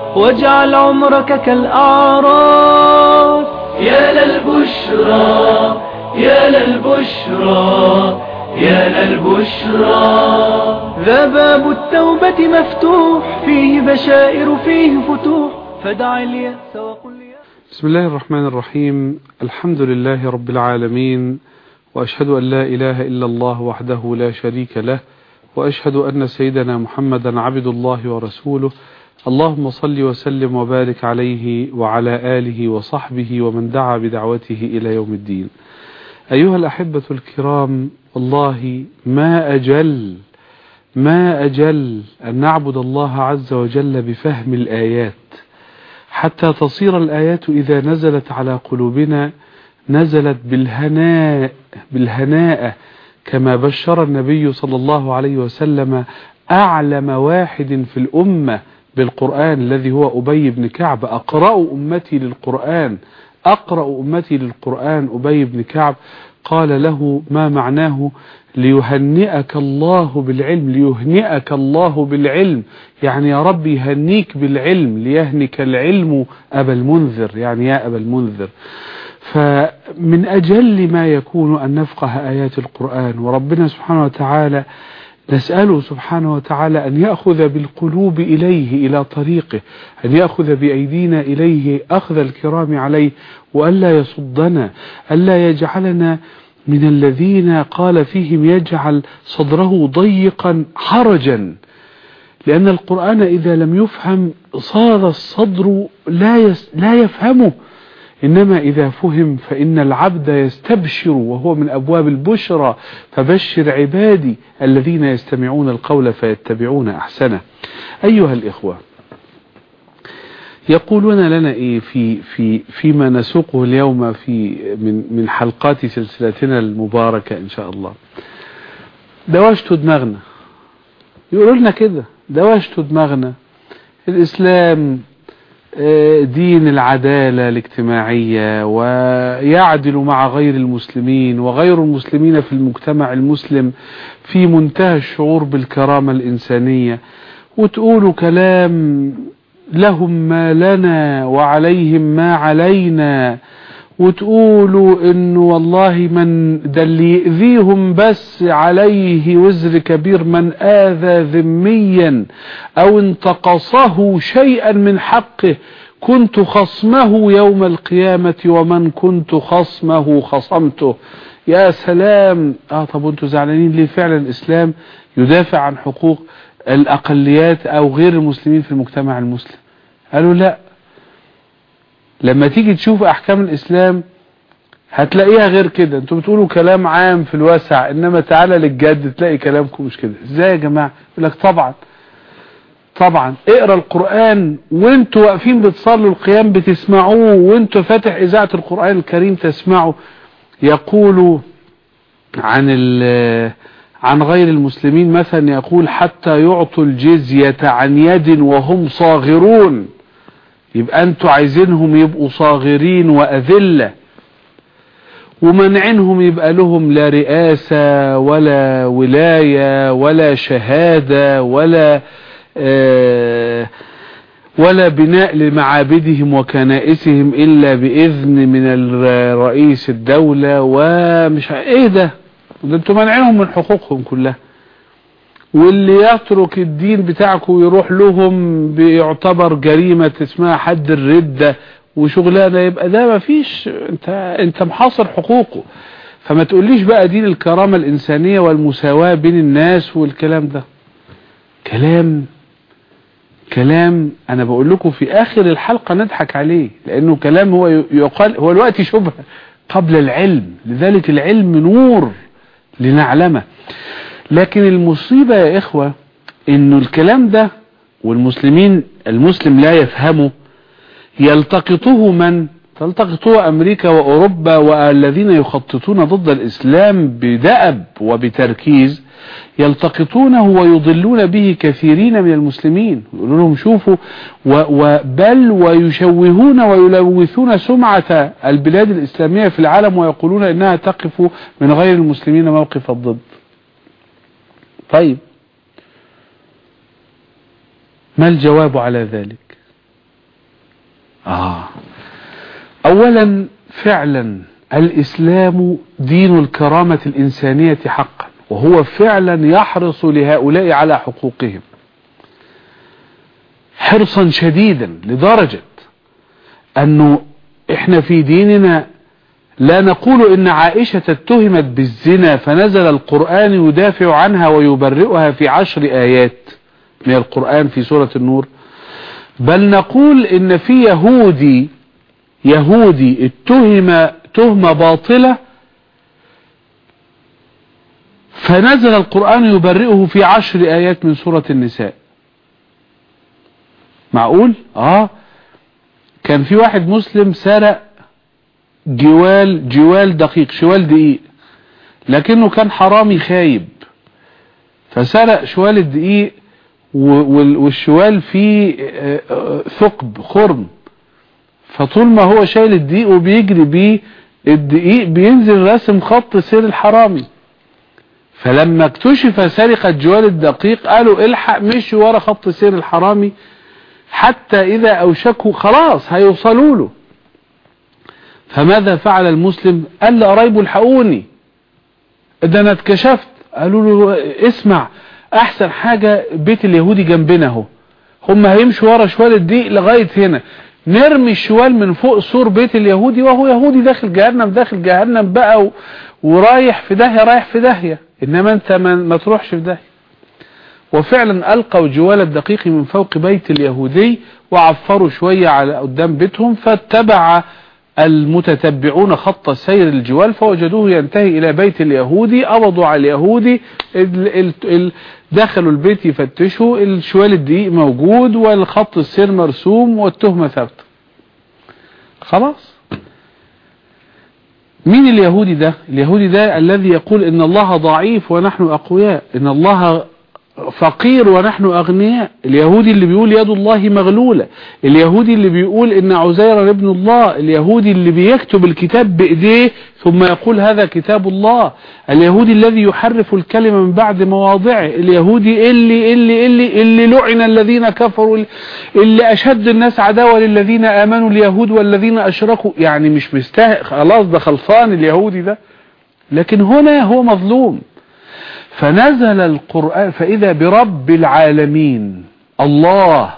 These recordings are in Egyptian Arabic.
واجعل عمرك كالأعراس يا للبشرى يا للبشرى يا للبشرى ذا باب التوبة مفتوح فيه بشائر فيه فتوح فدع اليأس وقل يا بسم الله الرحمن الرحيم الحمد لله رب العالمين وأشهد أن لا إله إلا الله وحده لا شريك له وأشهد أن سيدنا محمدا عبد الله ورسوله اللهم صل وسلم وبارك عليه وعلى آله وصحبه ومن دعا بدعوته إلى يوم الدين أيها الأحبة الكرام والله ما أجل ما أجل أن نعبد الله عز وجل بفهم الآيات حتى تصير الآيات إذا نزلت على قلوبنا نزلت بالهناء بالهناء كما بشر النبي صلى الله عليه وسلم أعلم واحد في الأمة بالقرآن الذي هو أبي بن كعب أقرأ أمتي للقرآن أقرأ أمتي للقرآن أبي بن كعب قال له ما معناه ليهنئك الله بالعلم ليهنئك الله بالعلم يعني يا رب يهنيك بالعلم ليهنك العلم أبا المنذر يعني يا أبا المنذر فمن أجل ما يكون أن نفقه آيات القرآن وربنا سبحانه وتعالى نسأله سبحانه وتعالى أن يأخذ بالقلوب إليه إلى طريقه أن يأخذ بأيدينا إليه أخذ الكرام عليه وألا يصدنا ألا يجعلنا من الذين قال فيهم يجعل صدره ضيقا حرجا لأن القرآن إذا لم يفهم صار الصدر لا, يس لا يفهمه إنما إذا فهم فإن العبد يستبشر وهو من أبواب البشرى فبشر عبادي الذين يستمعون القول فيتبعون أحسنه أيها الإخوة يقولون لنا إيه في في فيما نسوقه اليوم في من من حلقات سلسلتنا المباركة إن شاء الله دواشتوا دماغنا يقولوا لنا كده دواشتوا دماغنا الإسلام دين العدالة الاجتماعية ويعدل مع غير المسلمين وغير المسلمين في المجتمع المسلم في منتهى الشعور بالكرامة الإنسانية وتقولوا كلام لهم ما لنا وعليهم ما علينا وتقولوا انه والله من ده اللي يأذيهم بس عليه وزر كبير من آذى ذميا او انتقصه شيئا من حقه كنت خصمه يوم القيامة ومن كنت خصمه خصمته يا سلام اه طب وانتوا زعلانين ليه فعلا الاسلام يدافع عن حقوق الاقليات او غير المسلمين في المجتمع المسلم قالوا لا لما تيجي تشوف احكام الاسلام هتلاقيها غير كده انتوا بتقولوا كلام عام في الواسع انما تعالى للجد تلاقي كلامكم مش كده ازاي يا جماعة يقول لك طبعا طبعا اقرا القرآن وانتوا واقفين بتصلوا القيام بتسمعوه وانتوا فاتح اذاعة القرآن الكريم تسمعوا يقول عن عن غير المسلمين مثلا يقول حتى يعطوا الجزية عن يد وهم صاغرون يبقى انتوا عايزينهم يبقوا صاغرين وأذلة ومنعنهم يبقى لهم لا رئاسة ولا ولاية ولا شهادة ولا آه ولا بناء لمعابدهم وكنائسهم إلا بإذن من الرئيس الدولة ومش ايه ده ده انتوا منعنهم من حقوقهم كلها واللي يترك الدين بتاعكم ويروح لهم بيعتبر جريمة اسمها حد الردة وشغلانة يبقى ده ما فيش انت, انت محاصر حقوقه فما تقوليش بقى دين الكرامة الإنسانية والمساواة بين الناس والكلام ده كلام كلام انا بقول لكم في اخر الحلقة نضحك عليه لانه كلام هو يقال هو الوقت شبهة قبل العلم لذلك العلم نور لنعلمه لكن المصيبة يا إخوة إنه الكلام ده والمسلمين المسلم لا يفهمه يلتقطه من تلتقطه أمريكا وأوروبا والذين يخططون ضد الإسلام بدأب وبتركيز يلتقطونه ويضلون به كثيرين من المسلمين يقولون لهم شوفوا وبل ويشوهون ويلوثون سمعة البلاد الإسلامية في العالم ويقولون إنها تقف من غير المسلمين موقف الضد طيب ما الجواب على ذلك آه أولا فعلا الإسلام دين الكرامة الإنسانية حقا وهو فعلا يحرص لهؤلاء على حقوقهم حرصا شديدا لدرجة أنه إحنا في ديننا لا نقول إن عائشة اتهمت بالزنا فنزل القرآن يدافع عنها ويبرئها في عشر آيات من القرآن في سورة النور بل نقول إن في يهودي يهودي اتهم تهمة باطلة فنزل القرآن يبرئه في عشر آيات من سورة النساء معقول اه كان في واحد مسلم سرق جوال جوال دقيق شوال دقيق لكنه كان حرامي خايب فسرق شوال الدقيق والشوال فيه ثقب خرم فطول ما هو شايل الدقيق وبيجري بيه الدقيق بينزل رسم خط سير الحرامي فلما اكتشف سرقة جوال الدقيق قالوا الحق مشي ورا خط سير الحرامي حتى إذا أوشكوا خلاص هيوصلوا له فماذا فعل المسلم قال لقرايبه الحقوني ده انا اتكشفت قالوا له اسمع احسن حاجة بيت اليهودي جنبنا اهو هم هيمشوا ورا شوال الدقيق لغاية هنا نرمي الشوال من فوق سور بيت اليهودي وهو يهودي داخل جهنم داخل جهنم بقى و... ورايح في داهية رايح في داهية انما انت ما, ما تروحش في داهية وفعلا القوا جوال الدقيق من فوق بيت اليهودي وعفروا شوية على قدام بيتهم فاتبع المتتبعون خط سير الجوال فوجدوه ينتهي الى بيت اليهودي قبضوا على اليهودي دخلوا البيت يفتشوا الشوال الدقيق موجود والخط السير مرسوم والتهمة ثابتة خلاص مين اليهودي ده اليهودي ده الذي يقول ان الله ضعيف ونحن اقوياء ان الله فقير ونحن أغنياء اليهودي اللي بيقول يد الله مغلولة اليهودي اللي بيقول إن عزير ابن الله اليهودي اللي بيكتب الكتاب بإيديه ثم يقول هذا كتاب الله اليهودي الذي يحرف الكلمة من بعد مواضعه اليهودي اللي اللي اللي اللي لعن الذين كفروا اللي أشد الناس عداوة للذين آمنوا اليهود والذين أشركوا يعني مش مستاهل خلاص ده خلصان اليهودي ده لكن هنا هو مظلوم فنزل القرآن فإذا برب العالمين الله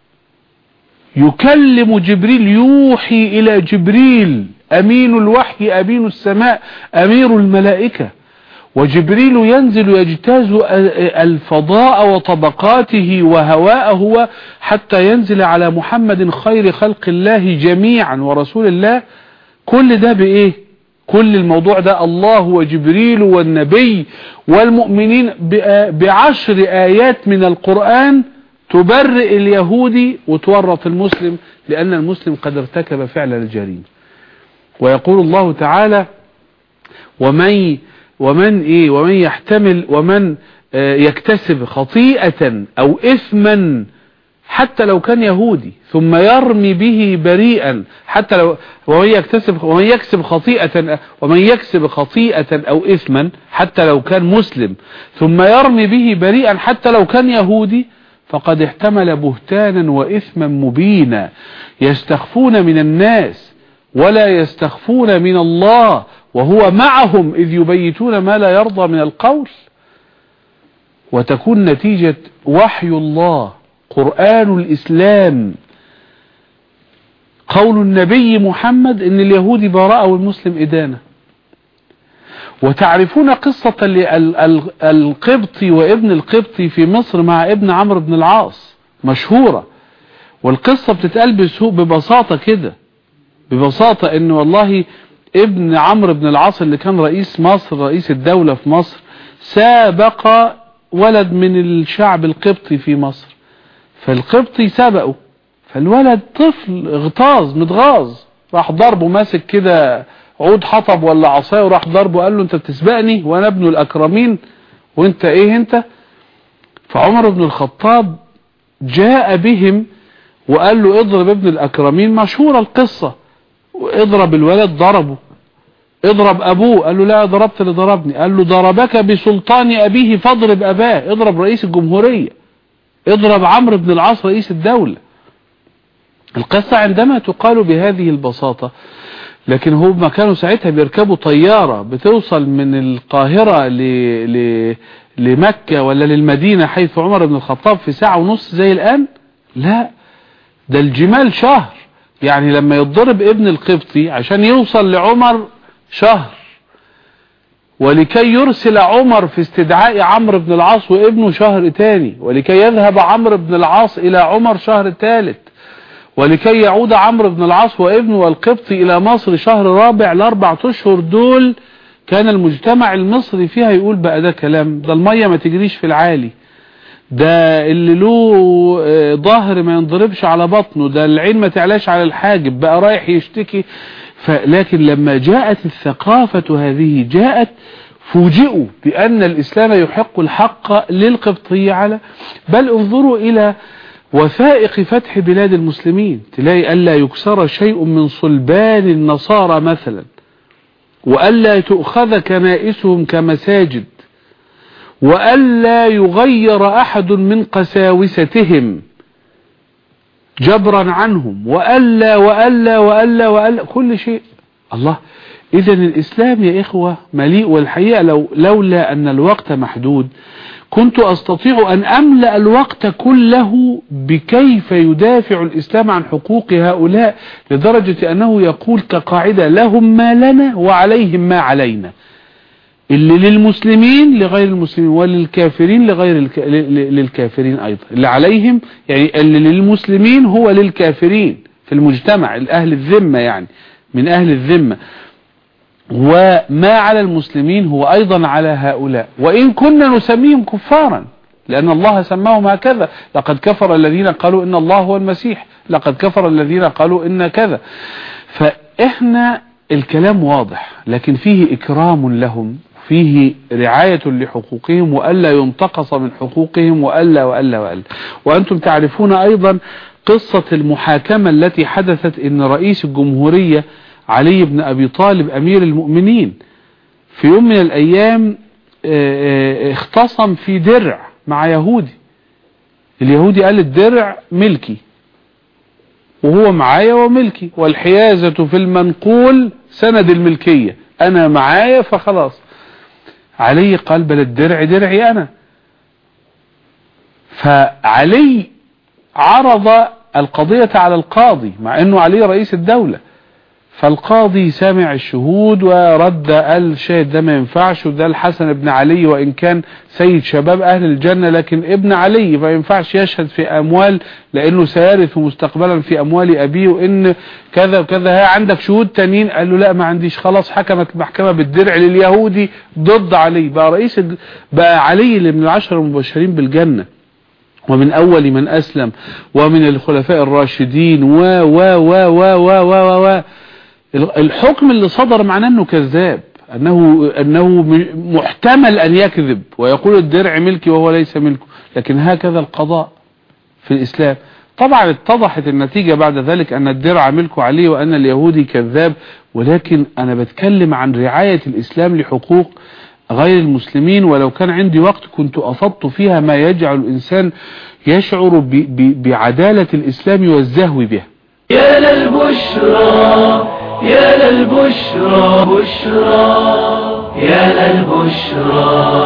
يكلم جبريل يوحي إلى جبريل أمين الوحي أمين السماء أمير الملائكة وجبريل ينزل يجتاز الفضاء وطبقاته وهواءه حتى ينزل على محمد خير خلق الله جميعا ورسول الله كل ده بإيه كل الموضوع ده الله وجبريل والنبي والمؤمنين بعشر آيات من القرآن تبرئ اليهودي وتورط المسلم لأن المسلم قد ارتكب فعل الجريمة ويقول الله تعالى ومن ومن ايه ومن يحتمل ومن يكتسب خطيئة او اثما حتى لو كان يهودي ثم يرمي به بريئا حتى لو ومن يكتسب ومن يكسب خطيئة ومن يكسب خطيئة او اثما حتى لو كان مسلم ثم يرمي به بريئا حتى لو كان يهودي فقد احتمل بهتانا واثما مبينا يستخفون من الناس ولا يستخفون من الله وهو معهم اذ يبيتون ما لا يرضى من القول وتكون نتيجة وحي الله قرآن الإسلام قول النبي محمد ان اليهودي براءة والمسلم إدانة وتعرفون قصة القبطي وابن القبطي في مصر مع ابن عمرو بن العاص مشهورة والقصة بتتقال بسوء ببساطة كده ببساطة ان والله ابن عمرو بن العاص اللي كان رئيس مصر رئيس الدولة في مصر سابق ولد من الشعب القبطي في مصر فالقبطي سبقه فالولد طفل اغتاظ متغاظ راح ضربه ماسك كده عود حطب ولا عصايه وراح ضربه قال له انت بتسبقني وانا ابن الاكرمين وانت ايه انت فعمر بن الخطاب جاء بهم وقال له اضرب ابن الاكرمين مشهورة القصة اضرب الولد ضربه اضرب ابوه قال له لا ضربت اللي ضربني قال له ضربك بسلطان ابيه فاضرب اباه اضرب رئيس الجمهورية اضرب عمرو بن العاص رئيس الدولة القصة عندما تقال بهذه البساطة لكن هم كانوا ساعتها بيركبوا طيارة بتوصل من القاهرة ل... ل... لمكة ولا للمدينة حيث عمر بن الخطاب في ساعة ونص زي الآن لا ده الجمال شهر يعني لما يضرب ابن القبطي عشان يوصل لعمر شهر ولكي يرسل عمر في استدعاء عمرو بن العاص وابنه شهر تاني ولكي يذهب عمرو بن العاص إلى عمر شهر ثالث ولكي يعود عمرو بن العاص وابنه والقبطي إلى مصر شهر رابع الأربع أشهر دول كان المجتمع المصري فيها يقول بقى ده كلام ده المية ما تجريش في العالي ده اللي له آه، ظهر ما ينضربش على بطنه ده العين ما تعلاش على الحاجب بقى رايح يشتكي لكن لما جاءت الثقافة هذه جاءت فوجئوا بأن الإسلام يحق الحق للقبطية على بل انظروا إلى وثائق فتح بلاد المسلمين تلاقي ألا يكسر شيء من صلبان النصارى مثلا وألا تؤخذ كنائسهم كمساجد وألا يغير أحد من قساوستهم جبرا عنهم وألا وألا وألا وألا كل شيء الله إذا الإسلام يا إخوة مليء والحقيقة لو لولا أن الوقت محدود كنت أستطيع أن أملأ الوقت كله بكيف يدافع الإسلام عن حقوق هؤلاء لدرجة أنه يقول كقاعدة لهم ما لنا وعليهم ما علينا اللي للمسلمين لغير المسلمين وللكافرين لغير الك... للكافرين أيضا اللي عليهم يعني اللي للمسلمين هو للكافرين في المجتمع الأهل الذمة يعني من أهل الذمة وما على المسلمين هو أيضا على هؤلاء وإن كنا نسميهم كفارا لأن الله سماهم هكذا لقد كفر الذين قالوا إن الله هو المسيح لقد كفر الذين قالوا إن كذا فإحنا الكلام واضح لكن فيه إكرام لهم فيه رعاية لحقوقهم وألا ينتقص من حقوقهم وألا وألا وألا وأنتم تعرفون أيضا قصة المحاكمة التي حدثت إن رئيس الجمهورية علي بن أبي طالب أمير المؤمنين في يوم من الأيام آه، آه، اختصم في درع مع يهودي اليهودي قال الدرع ملكي وهو معايا وملكي والحيازة في المنقول سند الملكية أنا معايا فخلاص علي قال بل الدرع درعي أنا فعلي عرض القضية على القاضي مع أنه علي رئيس الدولة فالقاضي سامع الشهود ورد قال الشاهد ده ما ينفعش وده الحسن ابن علي وإن كان سيد شباب أهل الجنة لكن ابن علي فما ينفعش يشهد في أموال لأنه سيرث مستقبلا في أموال أبيه وإن كذا وكذا ها عندك شهود تانيين قال له لا ما عنديش خلاص حكمت المحكمة بالدرع لليهودي ضد علي بقى رئيس بقى علي اللي من العشر المبشرين بالجنة ومن أول من أسلم ومن الخلفاء الراشدين و و و و و و و, و الحكم اللي صدر معناه انه كذاب انه انه محتمل ان يكذب ويقول الدرع ملكي وهو ليس ملكه لكن هكذا القضاء في الاسلام طبعا اتضحت النتيجة بعد ذلك ان الدرع ملكه عليه وان اليهودي كذاب ولكن انا بتكلم عن رعاية الاسلام لحقوق غير المسلمين ولو كان عندي وقت كنت افضت فيها ما يجعل الانسان يشعر بعدالة الاسلام والزهو به يا للبشرى يا للبشرى بشرى يا للبشرى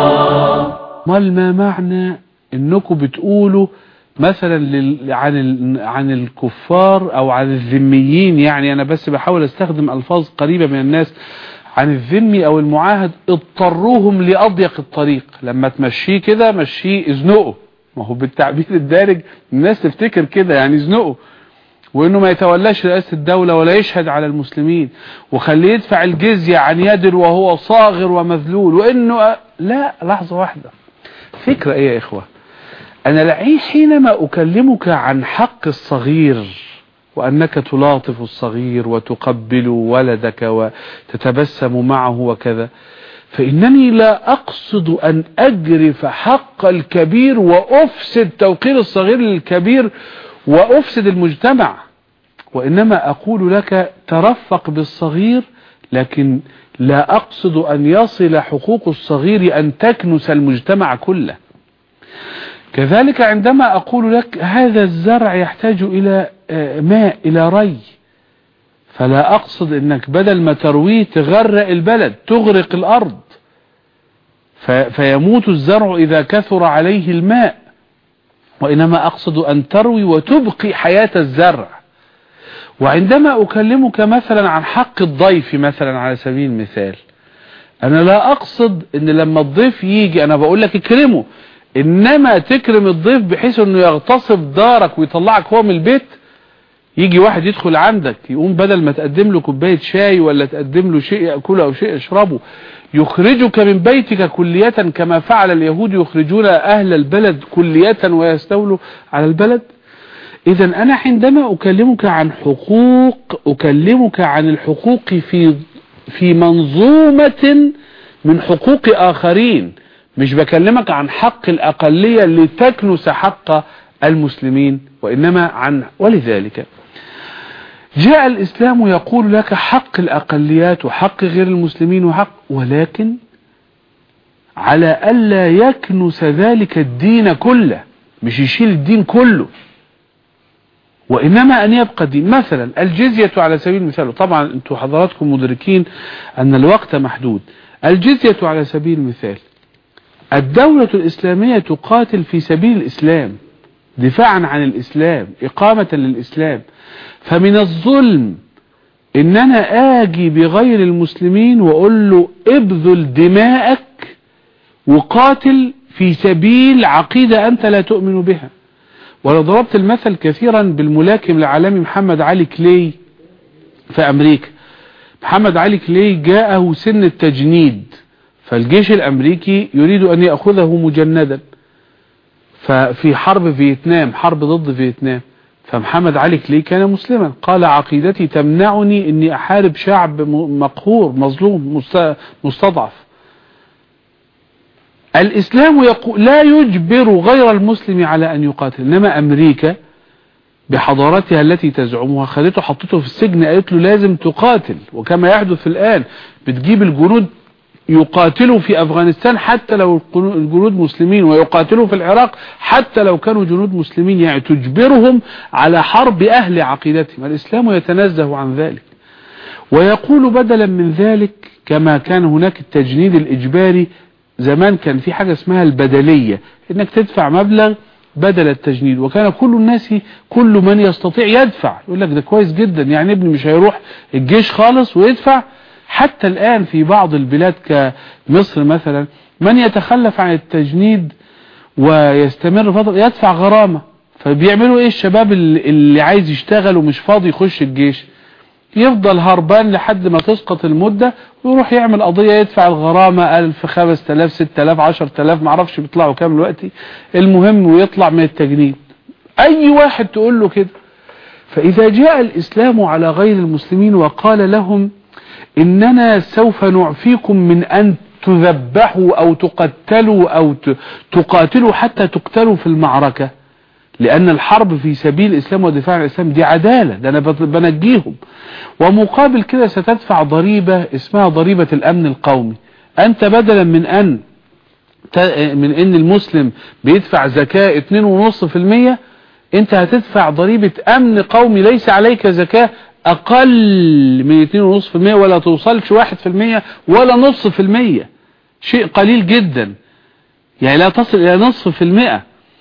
مال ما معنى انكم بتقولوا مثلا لل... عن ال... عن الكفار او عن الذميين يعني انا بس بحاول استخدم الفاظ قريبة من الناس عن الذمي او المعاهد اضطروهم لاضيق الطريق لما تمشيه كده مشيه ازنقه ما هو بالتعبير الدارج الناس تفتكر كده يعني ازنقه وانه ما يتولاش رئاسة الدولة ولا يشهد على المسلمين وخليه يدفع الجزية عن يد وهو صاغر ومذلول وانه لا لحظة واحدة فكرة ايه يا اخوة انا حينما اكلمك عن حق الصغير وانك تلاطف الصغير وتقبل ولدك وتتبسم معه وكذا فإنني لا أقصد أن أجرف حق الكبير وأفسد توقير الصغير للكبير وأفسد المجتمع وإنما أقول لك ترفق بالصغير لكن لا أقصد أن يصل حقوق الصغير أن تكنس المجتمع كله كذلك عندما أقول لك هذا الزرع يحتاج إلى آه، ماء إلى ري فلا أقصد أنك بدل ما ترويه تغرق البلد تغرق الأرض فيموت الزرع إذا كثر عليه الماء وإنما أقصد أن تروي وتبقي حياة الزرع وعندما أكلمك مثلا عن حق الضيف مثلا على سبيل المثال أنا لا أقصد أن لما الضيف يجي أنا بقول لك اكرمه إنما تكرم الضيف بحيث أنه يغتصب دارك ويطلعك هو من البيت يجي واحد يدخل عندك يقوم بدل ما تقدم له كوبايه شاي ولا تقدم له شيء يأكله أو شيء يشربه يخرجك من بيتك كلية كما فعل اليهود يخرجون أهل البلد كلية ويستولوا على البلد إذا أنا عندما أكلمك عن حقوق أكلمك عن الحقوق في في منظومة من حقوق آخرين مش بكلمك عن حق الأقلية لتكنس حق المسلمين وإنما عن ولذلك جاء الإسلام يقول لك حق الأقليات وحق غير المسلمين وحق ولكن على ألا يكنس ذلك الدين كله مش يشيل الدين كله وإنما أن يبقى الدين مثلا الجزية على سبيل المثال طبعا أنتم حضراتكم مدركين أن الوقت محدود الجزية على سبيل المثال الدولة الإسلامية تقاتل في سبيل الإسلام دفاعا عن الإسلام إقامة للإسلام فمن الظلم ان انا اجي بغير المسلمين واقول له ابذل دماءك وقاتل في سبيل عقيدة انت لا تؤمن بها ولو ضربت المثل كثيرا بالملاكم العالمي محمد علي كلي في امريكا محمد علي كلي جاءه سن التجنيد فالجيش الامريكي يريد ان يأخذه مجندا ففي حرب فيتنام حرب ضد فيتنام فمحمد علي كلي كان مسلما قال عقيدتي تمنعني اني احارب شعب مقهور مظلوم مستضعف الاسلام يقول لا يجبر غير المسلم على ان يقاتل انما امريكا بحضارتها التي تزعمها خليته حطته في السجن قالت له لازم تقاتل وكما يحدث الان بتجيب الجنود يقاتلوا في أفغانستان حتى لو الجنود مسلمين ويقاتلوا في العراق حتى لو كانوا جنود مسلمين يعني تجبرهم على حرب أهل عقيدتهم الإسلام يتنزه عن ذلك ويقول بدلا من ذلك كما كان هناك التجنيد الإجباري زمان كان في حاجة اسمها البدلية انك تدفع مبلغ بدل التجنيد وكان كل الناس كل من يستطيع يدفع يقول لك ده كويس جدا يعني ابني مش هيروح الجيش خالص ويدفع حتى الآن في بعض البلاد كمصر مثلا من يتخلف عن التجنيد ويستمر فترة يدفع غرامة فبيعملوا ايه الشباب اللي عايز يشتغل ومش فاضي يخش الجيش يفضل هربان لحد ما تسقط المدة ويروح يعمل قضية يدفع الغرامة ألف خمس تلاف ست تلاف عشر تلاف معرفش بيطلعوا كام دلوقتي المهم ويطلع من التجنيد أي واحد تقول له كده فإذا جاء الإسلام على غير المسلمين وقال لهم إننا سوف نعفيكم من أن تذبحوا أو تقتلوا أو تقاتلوا حتى تقتلوا في المعركة لأن الحرب في سبيل الإسلام ودفاع عن الإسلام دي عدالة ده أنا بنجيهم ومقابل كده ستدفع ضريبة اسمها ضريبة الأمن القومي أنت بدلا من أن من أن المسلم بيدفع زكاة 2.5% أنت هتدفع ضريبة أمن قومي ليس عليك زكاة اقل من 2.5% ولا توصلش 1% ولا نص في المية شيء قليل جدا يعني لا تصل الى نصف في المئة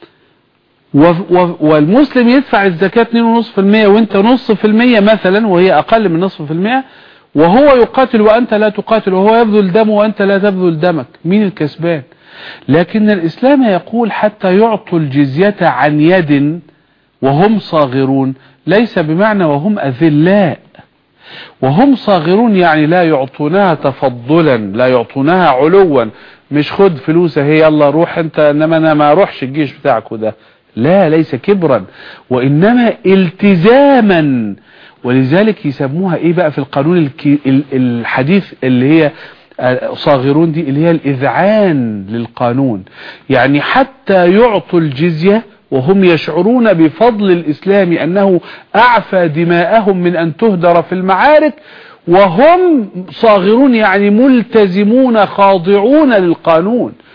والمسلم يدفع الزكاة 2.5% وانت نص في المية مثلا وهي اقل من نصف في المئة وهو يقاتل وانت لا تقاتل وهو يبذل دمه وانت لا تبذل دمك مين الكسبان لكن الاسلام يقول حتى يعطوا الجزية عن يد وهم صاغرون ليس بمعنى وهم أذلاء وهم صاغرون يعني لا يعطونها تفضلا لا يعطونها علوا مش خد فلوس هي يلا روح انت انما انا ما اروحش الجيش بتاعك وده لا ليس كبرا وانما التزاما ولذلك يسموها ايه بقى في القانون الحديث اللي هي صاغرون دي اللي هي الاذعان للقانون يعني حتى يعطوا الجزية وهم يشعرون بفضل الإسلام أنه أعفى دماءهم من أن تهدر في المعارك وهم صاغرون يعني ملتزمون خاضعون للقانون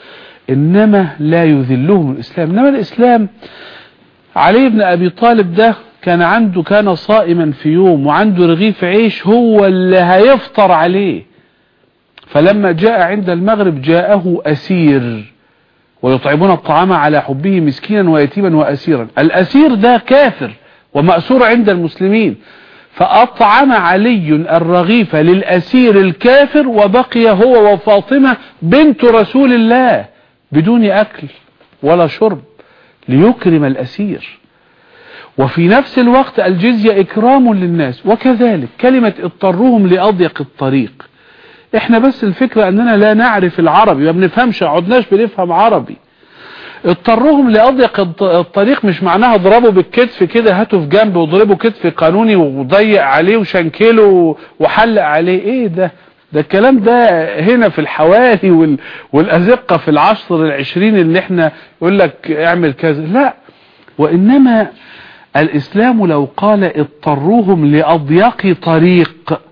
إنما لا يذلهم الإسلام إنما الإسلام علي بن أبي طالب ده كان عنده كان صائما في يوم وعنده رغيف عيش هو اللي هيفطر عليه فلما جاء عند المغرب جاءه أسير ويطعمون الطعام على حبه مسكينا ويتيما وأسيرا الأسير ده كافر ومأسور عند المسلمين فأطعم علي الرغيف للأسير الكافر وبقي هو وفاطمة بنت رسول الله بدون أكل ولا شرب ليكرم الأسير وفي نفس الوقت الجزية إكرام للناس وكذلك كلمة اضطرهم لأضيق الطريق احنا بس الفكرة اننا لا نعرف العربي ما بنفهمش عدناش بنفهم عربي اضطرهم لأضيق الطريق مش معناها اضربوا بالكتف كده هاتوا في جنب واضربوا كتف قانوني وضيق عليه وشنكله وحلق عليه ايه ده ده الكلام ده هنا في الحوالي وال... والأزقة في العصر العشرين اللي احنا يقول لك اعمل كذا لا وإنما الإسلام لو قال اضطروهم لأضيق طريق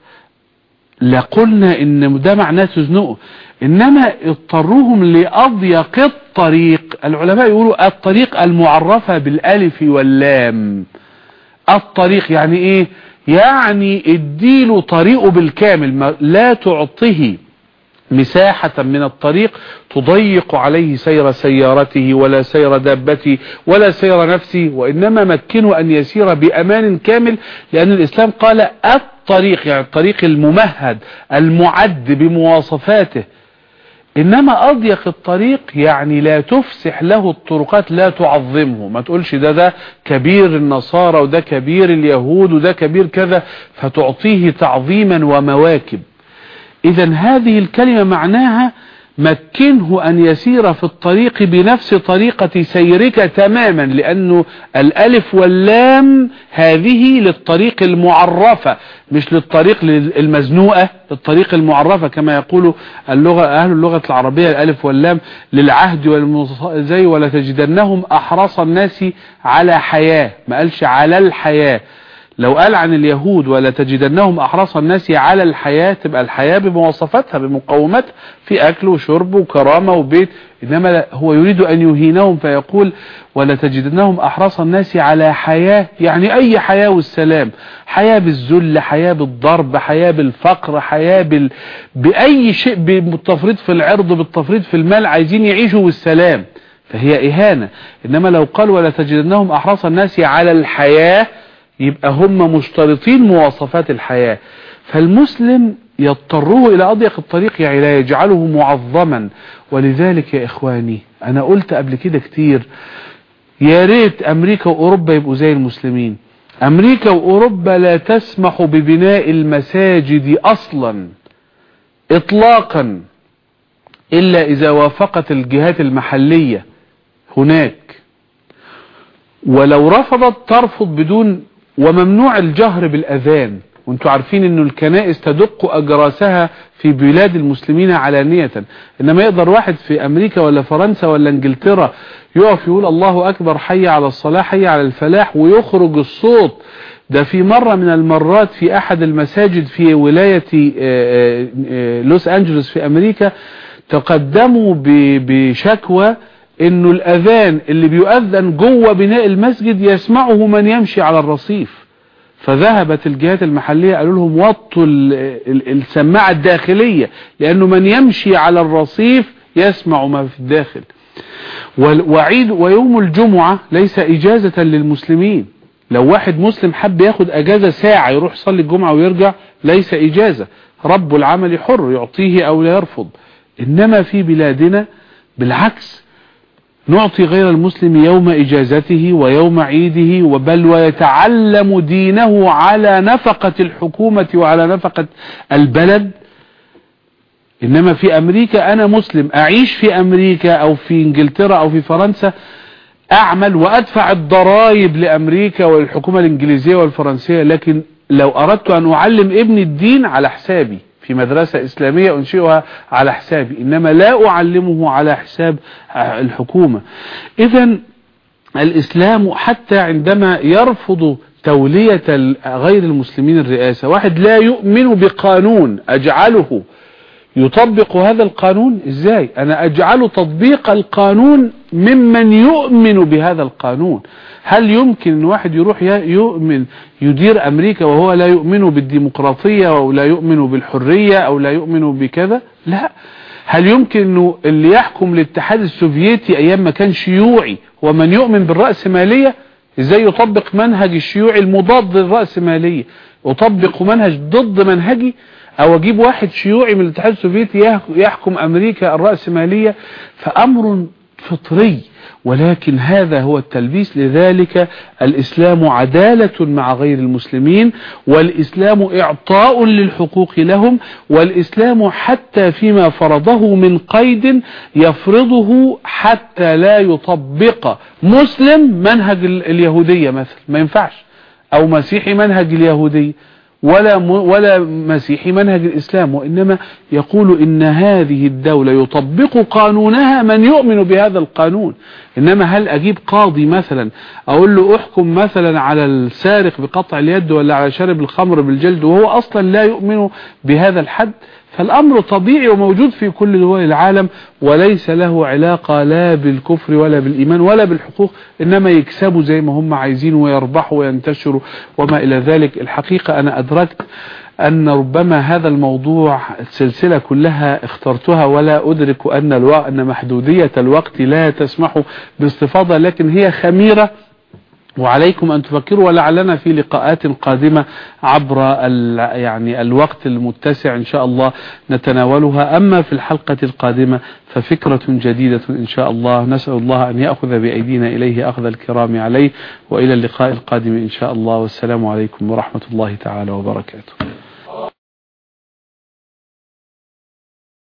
لقلنا ان ده معناه تزنقه انما اضطروهم لأضيق الطريق العلماء يقولوا الطريق المعرفة بالالف واللام الطريق يعني ايه يعني اديله طريقه بالكامل لا تعطيه مساحة من الطريق تضيق عليه سير سيارته ولا سير دابته ولا سير نفسه وإنما مكنه أن يسير بأمان كامل لأن الإسلام قال الطريق يعني الطريق الممهد المعد بمواصفاته إنما أضيق الطريق يعني لا تفسح له الطرقات لا تعظمه ما تقولش ده ده كبير النصارى وده كبير اليهود وده كبير كذا فتعطيه تعظيما ومواكب إذا هذه الكلمة معناها مكنه أن يسير في الطريق بنفس طريقة سيرك تماما لأنه الألف واللام هذه للطريق المعرفة مش للطريق المزنوقة للطريق المعرفة كما يقول اللغة أهل اللغة العربية الألف واللام للعهد زي ولا تجدنهم أحرص الناس على حياة ما قالش على الحياة لو قال عن اليهود ولا تجدنهم أحرص الناس على الحياة تبقى الحياة بمواصفاتها بمقوماتها في أكل وشرب وكرامة وبيت إنما هو يريد أن يهينهم فيقول ولا تجدنهم أحرص الناس على حياة يعني أي حياة والسلام حياة بالذل حياة بالضرب حياة بالفقر حياة بال... بأي شيء بالتفريط في العرض بالتفريط في المال عايزين يعيشوا بالسلام فهي إهانة إنما لو قال ولا تجدنهم أحرص الناس على الحياة يبقى هم مشترطين مواصفات الحياة فالمسلم يضطره إلى أضيق الطريق يعني لا يجعله معظما ولذلك يا إخواني أنا قلت قبل كده كتير يا ريت أمريكا وأوروبا يبقوا زي المسلمين أمريكا وأوروبا لا تسمح ببناء المساجد أصلا إطلاقا إلا إذا وافقت الجهات المحلية هناك ولو رفضت ترفض بدون وممنوع الجهر بالأذان وانتوا عارفين انه الكنائس تدق اجراسها في بلاد المسلمين علانية انما يقدر واحد في امريكا ولا فرنسا ولا انجلترا يقف يقول الله اكبر حي على الصلاة حي على الفلاح ويخرج الصوت ده في مرة من المرات في احد المساجد في ولاية لوس انجلوس في امريكا تقدموا بشكوى انه الاذان اللي بيؤذن جوه بناء المسجد يسمعه من يمشي على الرصيف فذهبت الجهات المحلية قالوا لهم وطوا السماعة الداخلية لانه من يمشي على الرصيف يسمع ما في الداخل وعيد ويوم الجمعة ليس اجازة للمسلمين لو واحد مسلم حب ياخد اجازة ساعة يروح يصلي الجمعة ويرجع ليس اجازة رب العمل حر يعطيه او لا يرفض انما في بلادنا بالعكس نعطي غير المسلم يوم إجازته ويوم عيده وبل ويتعلم دينه على نفقة الحكومة وعلى نفقة البلد إنما في أمريكا أنا مسلم أعيش في أمريكا أو في إنجلترا أو في فرنسا أعمل وأدفع الضرائب لأمريكا والحكومة الإنجليزية والفرنسية لكن لو أردت أن أعلم ابني الدين على حسابي في مدرسة إسلامية أنشئها على حسابي إنما لا أعلمه على حساب الحكومة إذا الإسلام حتى عندما يرفض تولية غير المسلمين الرئاسة واحد لا يؤمن بقانون أجعله يطبق هذا القانون ازاي انا اجعل تطبيق القانون ممن يؤمن بهذا القانون هل يمكن ان واحد يروح يؤمن يدير امريكا وهو لا يؤمن بالديمقراطية او لا يؤمن بالحرية او لا يؤمن بكذا لا هل يمكن انه اللي يحكم الاتحاد السوفيتي ايام ما كان شيوعي ومن يؤمن بالرأسمالية ازاي يطبق منهج الشيوعي المضاد للرأسمالية يطبق منهج ضد منهجي او اجيب واحد شيوعي من الاتحاد السوفيتي يحكم امريكا الرأسمالية فامر فطري ولكن هذا هو التلبيس لذلك الإسلام عدالة مع غير المسلمين والإسلام إعطاء للحقوق لهم والإسلام حتى فيما فرضه من قيد يفرضه حتى لا يطبق مسلم منهج اليهودية مثلا ما ينفعش أو مسيحي منهج اليهودية ولا ولا مسيحي منهج الإسلام وإنما يقول إن هذه الدولة يطبق قانونها من يؤمن بهذا القانون إنما هل أجيب قاضي مثلا أقول له أحكم مثلا على السارق بقطع اليد ولا على شارب الخمر بالجلد وهو أصلا لا يؤمن بهذا الحد فالأمر طبيعي وموجود في كل دول العالم وليس له علاقة لا بالكفر ولا بالإيمان ولا بالحقوق إنما يكسبوا زي ما هم عايزين ويربحوا وينتشروا وما إلى ذلك الحقيقة أنا أدركت أن ربما هذا الموضوع السلسلة كلها اخترتها ولا أدرك أن, الوقت أن محدودية الوقت لا تسمح باستفاضة لكن هي خميرة وعليكم أن تفكروا ولعلنا في لقاءات قادمة عبر يعني الوقت المتسع إن شاء الله نتناولها أما في الحلقة القادمة ففكرة جديدة إن شاء الله نسأل الله أن يأخذ بأيدينا إليه أخذ الكرام عليه وإلى اللقاء القادم إن شاء الله والسلام عليكم ورحمة الله تعالى وبركاته